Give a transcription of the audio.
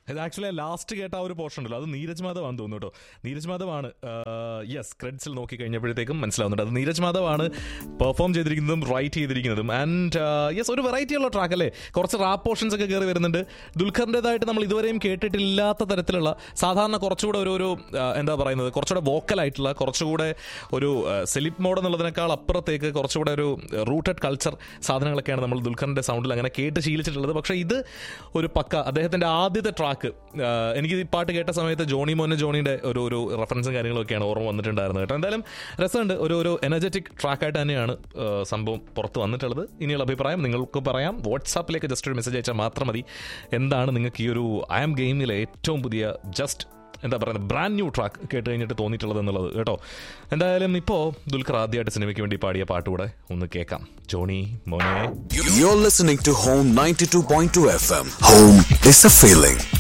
ഇത് actually last കേട്ട ആ ഒരു പോർഷൻ ഉണ്ടല്ലോ അത് നീരജ് മാധവാണ് തോന്നുന്നു കേട്ടോ നീരജ് മാധവാണ് യെസ് ക്രെഡിറ്റ്സിൽ നോക്കി കഴിഞ്ഞപ്പോഴത്തേക്കും മനസ്സിലാവുന്നുണ്ട് അത് നീരജ് മാധവാണ് പെർഫോം ചെയ്തിരിക്കുന്നതും റൈറ്റ് ചെയ്തിരിക്കുന്നതും ആൻഡ് യെസ് ഒരു വെറൈറ്റി ഉള്ള ട്രാക്ക് അല്ലേ കുറച്ച് റാപ്പ് പോർഷൻസ് ഒക്കെ കയറി വരുന്നുണ്ട് ദുൽഖറിൻ്റെതായിട്ട് നമ്മൾ ഇതുവരെയും കേട്ടിട്ടില്ലാത്ത തരത്തിലുള്ള സാധാരണ കുറച്ചുകൂടെ ഒരു ഒരു ആ, എന്താ പറയുന്നത് കുറച്ചുകൂടെ വോക്കലായിട്ടുള്ള കുറച്ചുകൂടെ ഒരു സെലിപ്പ് മോഡ് എന്നുള്ളതിനേക്കാൾ അപ്പുറത്തേക്ക് കുറച്ചുകൂടെ ഒരു റൂട്ടഡ് കൾച്ചർ സാധനങ്ങളൊക്കെയാണ് നമ്മൾ ദുൽഖറിന്റെ സൗണ്ടിൽ അങ്ങനെ കേട്ട് ശീലിച്ചിട്ടുള്ളത് പക്ഷേ ഇത് ഒരു പക്ക അദ്ദേഹത്തിന്റെ ആദ്യത്തെ ട്രാക്ക് എനിക്ക് ഈ പാട്ട് കേട്ട സമയത്ത് ജോണി മോനെ ജോണിയുടെ ഒരു ഒരു റെഫറൻസും കാര്യങ്ങളൊക്കെയാണ് ഓർമ്മ വന്നിട്ടുണ്ടായിരുന്നത് കേട്ടോ എന്തായാലും രസമുണ്ട് ഒരു ഒരു എനർജറ്റിക് ട്രാക്കായിട്ട് തന്നെയാണ് ആ, സംഭവം പുറത്ത് വന്നിട്ടുള്ളത് ഇനിയുള്ള അഭിപ്രായം നിങ്ങൾക്ക് പറയാം വാട്സാപ്പിലേക്ക് ജസ്റ്റ് ഒരു മെസ്സേജ് അയച്ചാൽ മാത്രം മതി എന്താണ് നിങ്ങൾക്ക് ഈ ഒരു ഐ എം ഗെയിമിലെ ഏറ്റവും പുതിയ ജസ്റ്റ് എന്താ പറയുന്നത് ബ്രാൻഡ് ന്യൂ ട്രാക്ക് കേട്ട് കഴിഞ്ഞിട്ട് തോന്നിയിട്ടുള്ളത് എന്നുള്ളത് കേട്ടോ എന്തായാലും ഇപ്പോൾ ദുൽഖർ ആദ്യമായിട്ട് സിനിമയ്ക്ക് വേണ്ടി പാടിയ പാട്ട് കൂടെ ഒന്ന് കേൾക്കാം ജോണി മോനെ You're listening to Home 92.2 FM. Home is a feeling.